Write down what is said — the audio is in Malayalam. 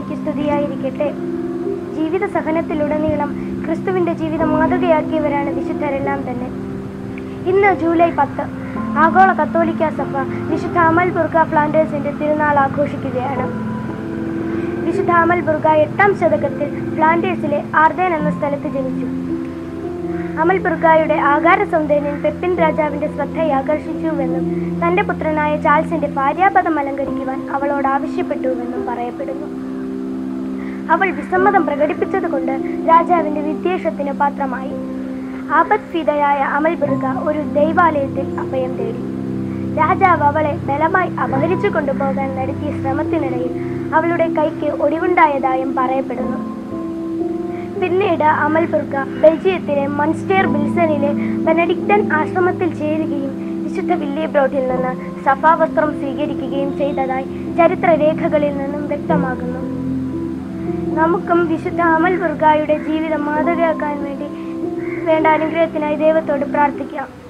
തിരുമേനിക്ക് സ്തുതിയായിരിക്കട്ടെ ജീവിത സഹനത്തിലുടനീളം ക്രിസ്തുവിന്റെ ജീവിതം മാതൃകയാക്കിയവരാണ് വിശുദ്ധരെല്ലാം തന്നെ ഇന്ന് ജൂലൈ പത്ത് ആഗോള കത്തോലിക്ക സഭ വിശുദ്ധ അമൽ ബുർഗ ഫ്ലാൻഡേഴ്സിന്റെ തിരുനാൾ ആഘോഷിക്കുകയാണ് വിശുദ്ധ അമൽ ബുർഗ എട്ടാം ശതകത്തിൽ ഫ്ലാൻഡേഴ്സിലെ ആർദേൻ എന്ന സ്ഥലത്ത് ജനിച്ചു അമൽ ബുർഗായുടെ ആകാര സൗന്ദര്യം പെപ്പിൻ രാജാവിന്റെ ശ്രദ്ധയെ ആകർഷിച്ചുവെന്നും തന്റെ പുത്രനായ ചാൾസിന്റെ ഭാര്യാപദം അലങ്കരിക്കുവാൻ അവളോട് ആവശ്യപ്പെട്ടുവെന്നും പറയപ്പെടുന്നു അവൾ വിസമ്മതം പ്രകടിപ്പിച്ചതുകൊണ്ട് രാജാവിന്റെ വിദ്വേഷത്തിന് പാത്രമായി ആപത്ഫിതയായ അമൽ ബുർഗ ഒരു ദൈവാലയത്തിൽ അഭയം തേടി രാജാവ് അവളെ ബലമായി അപഹരിച്ചു കൊണ്ടുപോകാൻ നടത്തിയ ശ്രമത്തിനിടയിൽ അവളുടെ കൈക്ക് ഒടിവുണ്ടായതായും പറയപ്പെടുന്നു പിന്നീട് അമൽ ബുർഗ ബെൽജിയത്തിലെ മൺസ്റ്റേർ ബിൽസണിലെ ബെനഡിക്റ്റൻ ആശ്രമത്തിൽ ചേരുകയും വിശുദ്ധ വില്ലിബ്രോട്ടിൽ നിന്ന് സഭാവസ്ത്രം സ്വീകരിക്കുകയും ചെയ്തതായി ചരിത്രരേഖകളിൽ നിന്നും വ്യക്തമാകുന്നു നമുക്കും വിശുദ്ധ അമൽ ബുർഗായുടെ ജീവിതം മാതൃകയാക്കാൻ വേണ്ടി വേണ്ട അനുഗ്രഹത്തിനായി ദൈവത്തോട് പ്രാർത്ഥിക്കാം